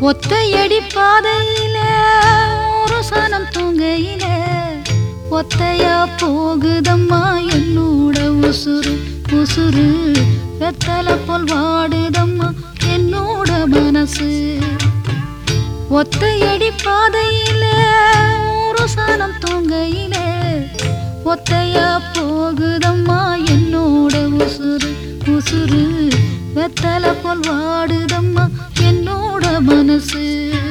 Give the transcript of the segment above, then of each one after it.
ஒத்தையடி பாதையில ஒரு சனம் தூங்கையில ஒத்தையா போகுதம்மா என்னோட உசுறு உசுறு வெத்தலை போல் வாடுதம்மா என்னோட மனசு ஒத்தையடி பாதையில ஒரு சனம் தூங்கையில ஒத்தையா போகுதம்மா என்னோட உசுறு உசுறு வெத்தலை போல் வாடுதம்மா என்னோட மனசு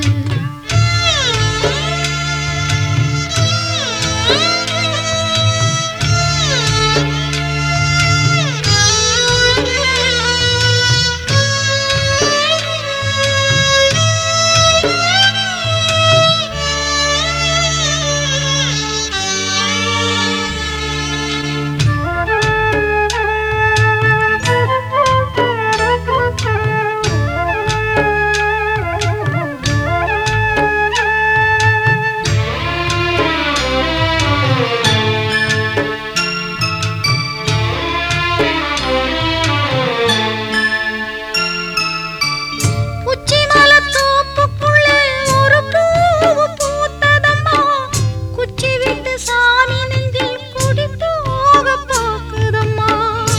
உச்சி மலத்தோப்புக்குள்ளே ஒரு பூவு பூத்ததம்மா குச்சி விட்டு சாமி நெஞ்சில் குடி போக பார்க்குதம்மா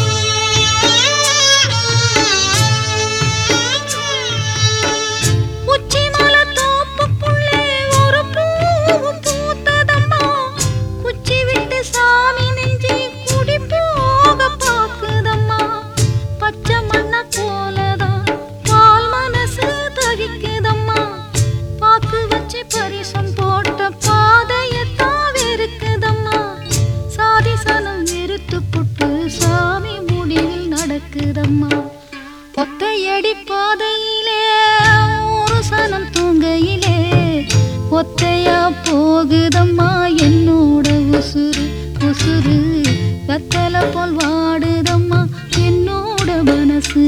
உச்சி மலத்தோப்புக்குள்ளே ஒரு பூவு பூத்ததம்மா குச்சி விட்டு சாமி நெஞ்சில் குடி போக பார்க்குதம்மா பச்சை மண்ண போலதான் பால் மனசு தகிக்குதம்மா பாக்கு வச்சு பரிசம் போட்ட பாதையத்தான் வெறுக்குதம்மா சாதி சனம் வெறுத்து புட்டு சாமி முடிவில் நடக்குதம்மா ஒத்தையடி பாதையிலே ஒரு சனம் தூங்கையிலே ஒத்தையா போகுதம்மா என்னோட உசுறு உசுறு வெத்தலை போல் வாடுதம்மா என்னோட மனசு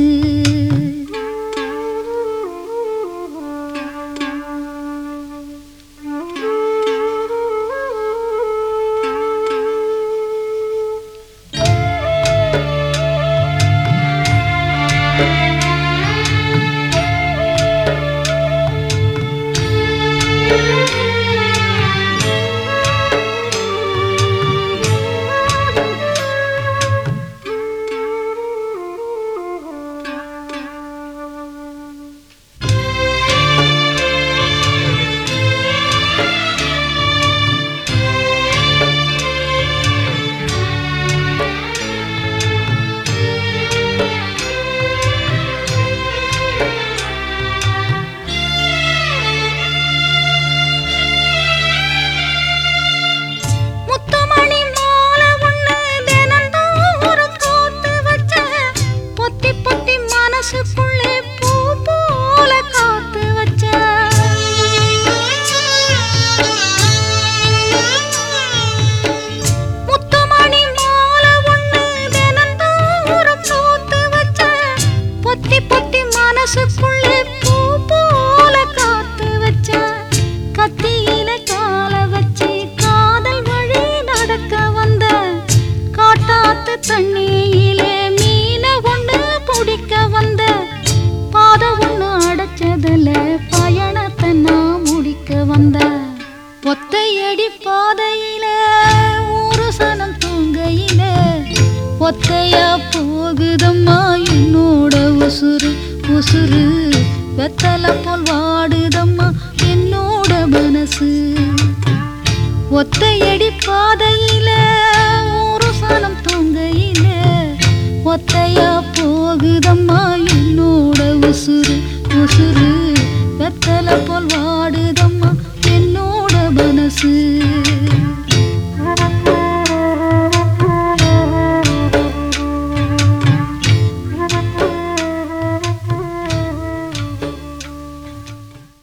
முத்துமணி மாலை ஒண்ணு தினந்தோறும் கோத்து வச்ச பொத்தி பொத்தி மனசுக்குள்ளே பூ போல காத்து வச்ச முத்துமணி மாலை ஒண்ணு தினந்தோறும் கோத்து வச்ச பொத்தி பொத்தி மனசுக்குள்ளே பூ போல காத்து வச்ச கத்தியில கால வச்சு காதல் வழி நடக்க வந்த காட்டாத்து தண்ணியிலே மீன ஒண்ணு பிடிக்க வந்த பாத ஒண்ணு அடைச்சதுல பயணத்தை நான் முடிக்க வந்த ஒத்தையடி பாதையில ஒரு சனம் தூங்கையில ஒத்தையா போகுதம்மா என்னோட உசுறு உசுறு வெத்தலை போல் வாடுதம்மா என்னோட மனசு ஒத்தையடி